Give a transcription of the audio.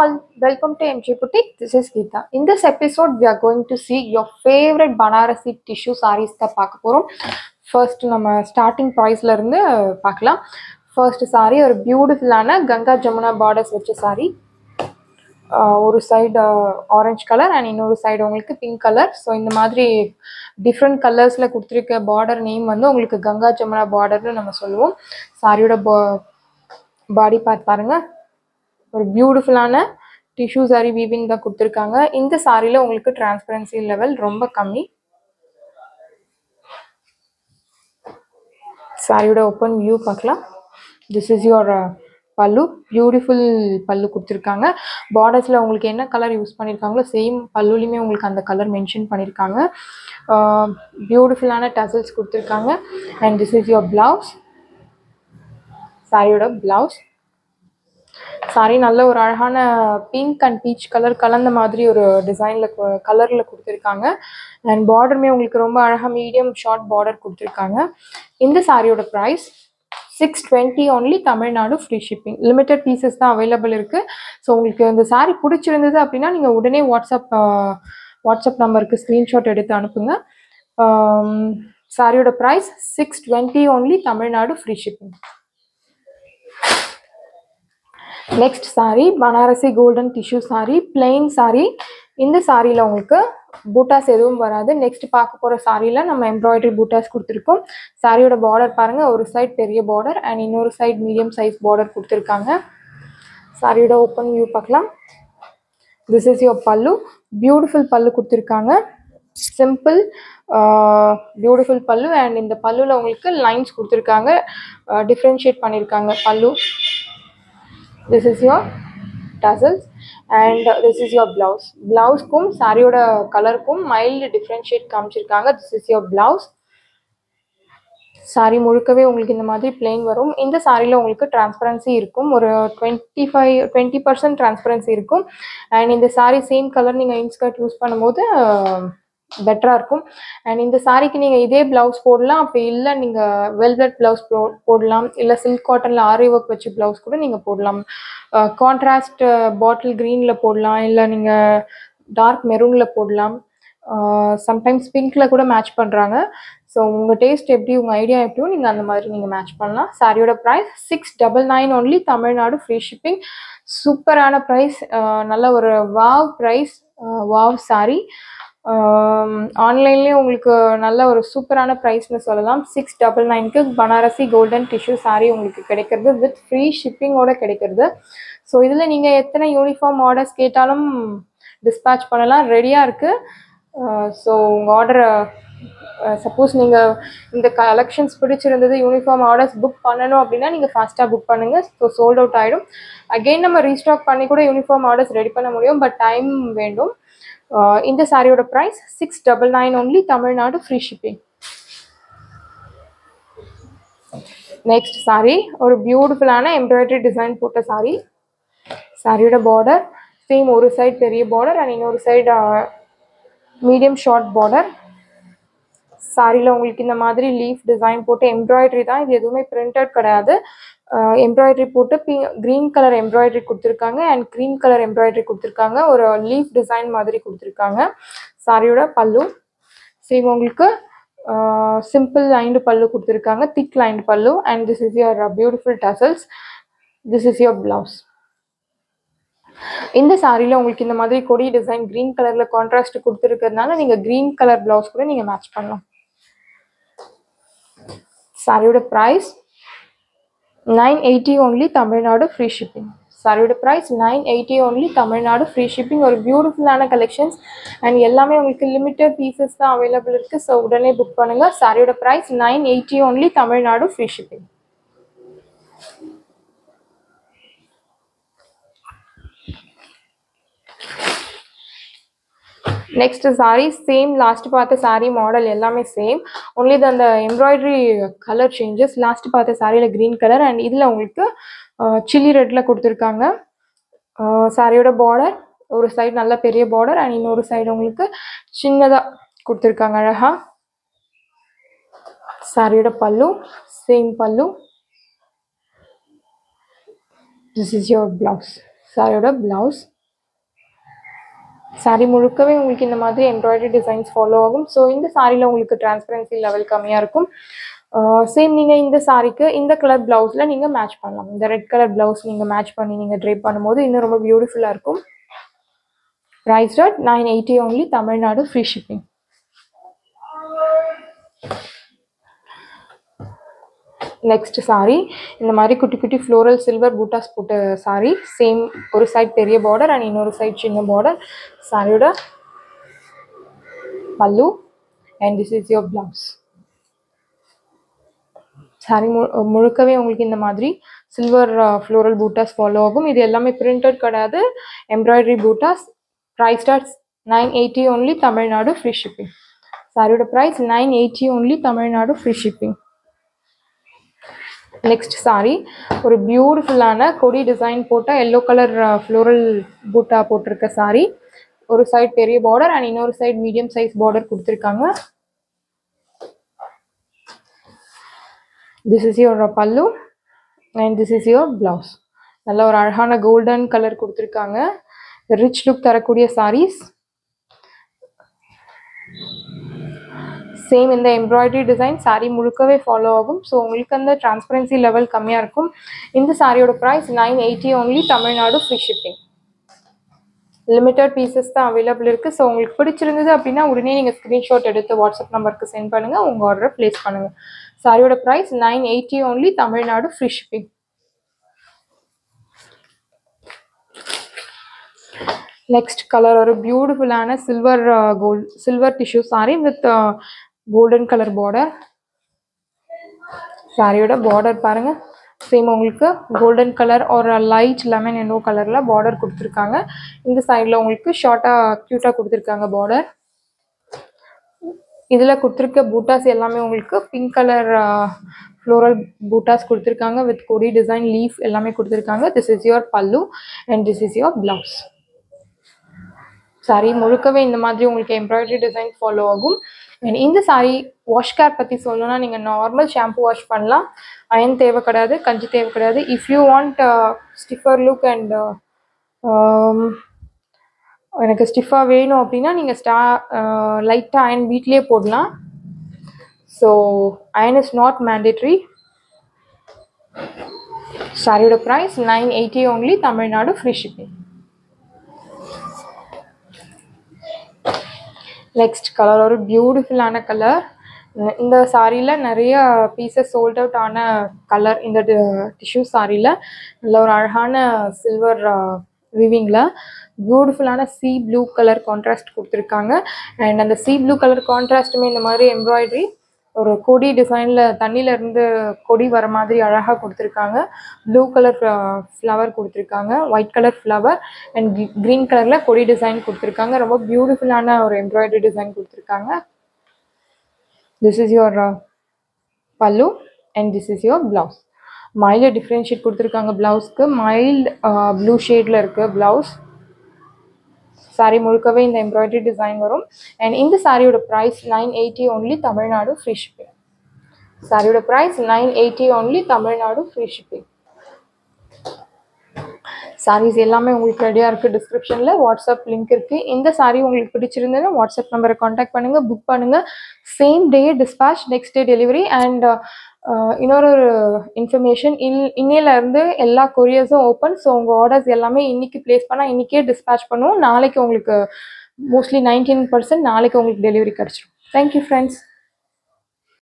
all, welcome to MG Boutique. This is Geeta. In this episode, we are going to see your favorite Banarasi tissue sarees தான் பார்க்க போகிறோம் first நம்ம starting ப்ரைஸ்ல இருந்து பார்க்கலாம் first saree ஒரு பியூட்டிஃபுல்லான Ganga Jamuna borders வச்ச saree ஆஹ் ஒரு சைடு ஆரஞ்சு கலர் அண்ட் இன்னொரு சைடு உங்களுக்கு பிங்க் கலர் ஸோ இந்த மாதிரி டிஃப்ரெண்ட் கலர்ஸில் கொடுத்துருக்க பார்டர் நேம் வந்து உங்களுக்கு கங்கா ஜமுனா பார்டர்னு நம்ம சொல்லுவோம் சாரியோட பாடி பார்ட் பாருங்க ஒரு பியூட்டிஃபுல்லான டிஷ்யூ சாரி வீவிங் தான் கொடுத்துருக்காங்க இந்த சாரியில் உங்களுக்கு டிரான்ஸ்பரன்சி லெவல் ரொம்ப கம்மி சாரியோட ஓப்பன் வியூ பார்க்கலாம் this is your pallu beautiful pallu கொடுத்துருக்காங்க பார்டர்ஸில் உங்களுக்கு என்ன கலர் யூஸ் பண்ணியிருக்காங்களோ சேம் பல்லுலையுமே உங்களுக்கு அந்த கலர் மென்ஷன் பண்ணியிருக்காங்க பியூட்டிஃபுல்லான டசல்ஸ் கொடுத்துருக்காங்க and this is your blouse சாரியோட பிளவுஸ் சாரி நல்ல ஒரு அழகான பிங்க் அண்ட் பீச் கலர் கலந்த மாதிரி ஒரு டிசைனில் கலரில் கொடுத்துருக்காங்க அண்ட் பார்டருமே உங்களுக்கு ரொம்ப அழகாக மீடியம் ஷார்ட் பார்டர் கொடுத்துருக்காங்க இந்த சாரியோட price six twenty only Tamil Nadu free shipping limited pieces தான் அவைலபிள் இருக்குது ஸோ உங்களுக்கு இந்த சாரி பிடிச்சிருந்தது அப்படின்னா நீங்கள் உடனே வாட்ஸ்அப் வாட்ஸ்அப் நம்பருக்கு ஸ்க்ரீன்ஷாட் எடுத்து அனுப்புங்க சாரியோட price six twenty only Tamil Nadu free shipping next sari Banarasi golden tissue sari plain sari இந்த சாரியில் உங்களுக்கு பூட்டாஸ் எதுவும் வராது நெக்ஸ்ட் பார்க்க போகிற சாரியில் நம்ம எம்ப்ராய்டரி பூட்டாஸ் கொடுத்துருக்கோம் சாரியோட பார்டர் பாருங்கள் ஒரு சைட் பெரிய பார்டர் அண்ட் இன்னொரு சைட் மீடியம் சைஸ் பார்டர் கொடுத்துருக்காங்க சாரியோட ஓப்பன் வியூ பார்க்கலாம் this is your pallu beautiful pallu கொடுத்துருக்காங்க சிம்பிள் பியூட்டிஃபுல் பல்லு அண்ட் இந்த பல்லுவில் உங்களுக்கு லைன்ஸ் கொடுத்துருக்காங்க டிஃப்ரென்ஷியேட் பண்ணியிருக்காங்க pallu this is your tassels and this is your blouse பிளவுஸ்க்கும் சாரியோட கலருக்கும் மைல்டு டிஃப்ரென்ஷியேட் காமிச்சிருக்காங்க this is your blouse sari முழுக்கவே உங்களுக்கு இந்த மாதிரி பிளெயின் வரும் இந்த சாரியில் உங்களுக்கு டிரான்ஸ்பரன்சி இருக்கும் ஒரு twenty five twenty percent transparency இருக்கும் அண்ட் இந்த சாரி சேம் கலர் நீங்கள் இன்ஸ்கர்ட் யூஸ் பண்ணும்போது பெட்டராக இருக்கும் அண்ட் இந்த சாரிக்கு நீங்கள் இதே ப்ளவுஸ் போடலாம் அப்படி இல்லை நீங்கள் வெல்வெட் ப்ளவுஸ் போ போடலாம் இல்லை சில்க் காட்டனில் ஆரி ஒர்க் வச்சு ப்ளவுஸ் கூட நீங்கள் போடலாம் கான்ட்ராஸ்ட் பாட்டில் க்ரீனில் போடலாம் இல்லை நீங்கள் டார்க் மெரூனில் போடலாம் சம்டைம்ஸ் பிங்க்கில் கூட மேட்ச் பண்ணுறாங்க ஸோ உங்கள் டேஸ்ட் எப்படி உங்கள் ஐடியா எப்படியோ நீங்கள் அந்த மாதிரி நீங்கள் மேட்ச் பண்ணலாம் சாரியோட price six double nine only Tamil Nadu free shipping சூப்பரான ப்ரைஸ் நல்ல ஒரு வாவ் ப்ரைஸ் வாவ் சாரி ஆன்லைன்லேயே உங்களுக்கு நல்ல ஒரு சூப்பரான ப்ரைஸ்னு சொல்லலாம் சிக்ஸ் டபுள் நைனுக்கு பனாரசி கோல்டன் டிஷ்யூ சாரீ உங்களுக்கு கிடைக்கிறது வித் ஃப்ரீ ஷிப்பிங்கோட கிடைக்கிறது ஸோ இதில் நீங்கள் எத்தனை யூனிஃபார்ம் ஆர்டர்ஸ் கேட்டாலும் டிஸ்பேச் பண்ணலாம் ரெடியாக இருக்குது ஸோ உங்கள் ஆர்டரை சப்போஸ் நீங்கள் இந்த கலெக்ஷன்ஸ் பிடிச்சிருந்தது யூனிஃபார்ம் ஆர்டர்ஸ் புக் பண்ணணும் அப்படின்னா நீங்கள் ஃபாஸ்ட்டாக புக் பண்ணுங்கள் ஸோ சோல்ட் அவுட் ஆகிடும் அகெயின் நம்ம ரீஸ்டாக் பண்ணி கூட யூனிஃபார்ம் ஆர்டர்ஸ் ரெடி பண்ண முடியும் பட் டைம் வேண்டும் இந்த சாரியோட price six double nine only Tamil Nadu free shipping next sari ஒரு பியூட்டிஃபுல்லான எம்ப்ராய்டரி டிசைன் போட்ட சாரி சாரியோட பார்டர் சேம் ஒரு சைடு பெரிய பார்டர் அண்ட் இன்னொரு சைடு மீடியம் ஷார்ட் பார்டர் சாரியில் உங்களுக்கு இந்த மாதிரி லீஃப் டிசைன் போட்டு எம்ப்ராய்டரி தான் இது எதுவுமே பிரிண்டட் கிடையாது எம்ப்ராய்டரி போட்டு பி க்ரீன் கலர் எம்ப்ராய்டரி கொடுத்துருக்காங்க அண்ட் க்ரீன் கலர் எம்ப்ராய்டரி கொடுத்துருக்காங்க ஒரு லீஃப் டிசைன் மாதிரி கொடுத்துருக்காங்க சாரியோட பல்லு சேம் உங்களுக்கு சிம்பிள் லைன்டு பல்லு கொடுத்துருக்காங்க thick lined pallu and this is your beautiful tassels this is your blouse இந்த சாரியில் உங்களுக்கு இந்த மாதிரி கொடி டிசைன் க்ரீன் கலரில் கான்ட்ராஸ்ட் கொடுத்துருக்கிறதுனால நீங்கள் க்ரீன் கலர் ப்ளவுஸ் கூட நீங்கள் மேட்ச் பண்ணலாம் சாரியோட price nine eighty only Tamil Nadu free shipping சாரியோட price nine eighty only Tamil Nadu free shipping ஒரு பியூட்டிஃபுல்லான கலெக்ஷன்ஸ் அண்ட் எல்லாமே உங்களுக்கு லிமிட்டட் பீசஸ் தான் அவைலபிள் இருக்குது ஸோ உடனே புக் பண்ணுங்கள் சாரியோட price nine eighty only Tamil Nadu free shipping next sari same last பார்த்த சாரீ மாடல் எல்லாமே சேம் ஒன்லி அந்த எம்ப்ராய்டரி கலர் சேஞ்சஸ் லாஸ்ட் பார்த்த சாரியில் க்ரீன் கலர் அண்ட் இதில் உங்களுக்கு சில்லி ரெட்டில் கொடுத்துருக்காங்க சாரியோட பார்டர் ஒரு சைடு நல்ல பெரிய பார்டர் அண்ட் இன்னொரு சைடு உங்களுக்கு சின்னதாக கொடுத்துருக்காங்க அழகாக சாரியோட pallu same pallu this is your blouse சாரியோட பிளவுஸ் saree முழுக்கவே உங்களுக்கு இந்த மாதிரி எம்ப்ராய்டரி டிசைன்ஸ் ஃபாலோ ஆகும் ஸோ இந்த சாரியில் உங்களுக்கு டிரான்ஸ்பரன்சி லெவல் கம்மியாக இருக்கும் சேம் நீங்கள் இந்த சாரிக்கு இந்த கலர் ப்ளவுஸில் நீங்கள் மேட்ச் பண்ணலாம் இந்த ரெட் கலர் ப்ளவுஸ் நீங்கள் மேட்ச் பண்ணி நீங்கள் ட்ரேப் பண்ணும்போது இன்னும் ரொம்ப பியூட்டிஃபுல்லாக இருக்கும் price dot nine eighty only Tamil Nadu free shipping next sari இந்த மாதிரி குட்டி குட்டி ஃப்ளோரல் சில்வர் பூட்டாஸ் போட்ட சாரி சேம் ஒரு சைட் பெரிய பார்டர் அண்ட் இன்னொரு சைட் சின்ன பார்டர் சாரியோட pallu and this is your blouse sari மு முழுக்கவே உங்களுக்கு இந்த மாதிரி சில்வர் ஃப்ளோரல் பூட்டாஸ் ஃபாலோ ஆகும் இது எல்லாமே பிரிண்டட் கிடையாது embroidery buttas price starts nine eighty only Tamil Nadu free shipping சாரியோட price nine eighty only Tamil Nadu free shipping next sari ஒரு பியூட்டிஃபுல்லான கொடி டிசைன் போட்ட எல்லோ கலர் ஃப்ளோரல் பூட்டா போட்டிருக்க சாரி ஒரு சைடு பெரிய பார்டர் அண்ட் இன்னொரு சைடு மீடியம் சைஸ் பார்டர் கொடுத்துருக்காங்க this is your pallu and this is your blouse நல்ல ஒரு அழகான கோல்டன் கலர் கொடுத்துருக்காங்க ரிச் லுக் தரக்கூடிய சாரீஸ் சேம் இந்த எம்ப்ராய்டரி டிசைன் சாரீ முழுக்கவே ஃபாலோ ஆகும் ஸோ உங்களுக்கு அந்த டிரான்ஸ்பரன்சி லெவல் கம்மியாக இருக்கும் இந்த சாரியோட price nine eighty only Tamil Nadu free shipping limited pieces தான் அவைலபிள் இருக்குது ஸோ உங்களுக்கு பிடிச்சிருந்தது அப்படின்னா உடனே நீங்கள் ஸ்க்ரீன்ஷாட் எடுத்து வாட்ஸ்அப் நம்பருக்கு சென்ட் பண்ணுங்கள் உங்கள் ஆர்டரை ப்ளேஸ் பண்ணுங்கள் சாரியோட price nine eighty only Tamil Nadu free shipping next colour ஒரு பியூட்டிஃபுல்லான silver gold silver tissue sari with golden colour border சாரியோட பார்டர் பாருங்க சேம் உங்களுக்கு கோல்டன் கலர் ஒரு லைட் லெமன் எல்லோ கலரில் பார்டர் கொடுத்துருக்காங்க இந்த சைடில் உங்களுக்கு ஷார்ட்டாக க்யூட்டாக கொடுத்துருக்காங்க பார்டர் இதில் கொடுத்துருக்க பூட்டாஸ் எல்லாமே உங்களுக்கு பிங்க் கலர் ஃப்ளோரல் பூட்டாஸ் கொடுத்துருக்காங்க வித் கொடி டிசைன் லீஃப் எல்லாமே கொடுத்துருக்காங்க this is your pallu and this is your blouse sari முழுக்கவே இந்த மாதிரி உங்களுக்கு எம்ப்ராய்டரி டிசைன் ஃபாலோ ஆகும் அண்ட் இந்த சாரி வாஷ் கேர் பற்றி சொல்லணும்னா நீங்கள் நார்மல் ஷாம்பு வாஷ் பண்ணலாம் அயன் தேவை கிடையாது கஞ்சி தேவை கிடையாது if you want stiffer look and எனக்கு ஸ்டிஃபாக வேணும் அப்படின்னா நீங்கள் ஸ்டா லைட்டாக அயன் வீட்லேயே போடலாம் so iron is not mandatory சாரியோட price nine eighty only Tamil Nadu free shipping next colour ஒரு பியூட்டிஃபுல்லான கலர் இந்த சாரியில் நிறைய பீசஸ் சோல்ட் அவுட் ஆன கலர் இந்த டிஷ்யூ சாரியில் நல்ல ஒரு அழகான சில்வர் விவிங்கில் பியூட்டிஃபுல்லான சி ப்ளூ கலர் கான்ட்ராஸ்ட் கொடுத்துருக்காங்க அண்ட் அந்த சி ப்ளூ கலர் கான்ட்ராஸ்ட்டுமே இந்த மாதிரி எம்ப்ராய்டரி ஒரு கொடி டிசைனில் தண்ணியில இருந்து கொடி வர மாதிரி அழகாக கொடுத்துருக்காங்க ப்ளூ கலர் ஃப்ளவர் கொடுத்துருக்காங்க white colour flower and green கலரில் கொடி டிசைன் கொடுத்துருக்காங்க ரொம்ப பியூட்டிஃபுல்லான ஒரு எம்ப்ராய்டரி டிசைன் கொடுத்துருக்காங்க this is your pallu and this is your blouse mild differentiate கொடுத்துருக்காங்க ப்ளவுஸ்க்கு மைல்டு ப்ளூ ஷேடில் இருக்குது ப்ளவுஸ் சாரி முழுக்கவே இந்த எம்ப்ராய்டரி டிசைன் வரும் அண்ட் இந்த சாரியோட price nine eighty only Tamil Nadu free shipping சாரியோட price nine eighty only Tamil Nadu free shipping saris எல்லாமே உங்களுக்கு ரெடியாக இருக்குது டிஸ்கிரிப்ஷனில் வாட்ஸ்அப் லிங்க் இருக்குது இந்த சாரீ உங்களுக்கு பிடிச்சிருந்ததுன்னா வாட்ஸ்அப் நம்பரை காண்டாக்ட் பண்ணுங்கள் புக் பண்ணுங்கள் same day dispatch next day delivery and இன்னொரு இன்ஃபர்மேஷன் இன் இன்னையிலேருந்து எல்லா கொரியர்ஸும் ஓப்பன் ஸோ உங்கள் ஆர்டர்ஸ் எல்லாமே இன்றைக்கி ப்ளேஸ் பண்ணால் இன்றைக்கே டிஸ்பேச் பண்ணுவோம் நாளைக்கு உங்களுக்கு மோஸ்ட்லி நைன்டீன் பர்சன்ட் நாளைக்கு உங்களுக்கு டெலிவரி கிடச்சிரும் தேங்க்யூ ஃப்ரெண்ட்ஸ்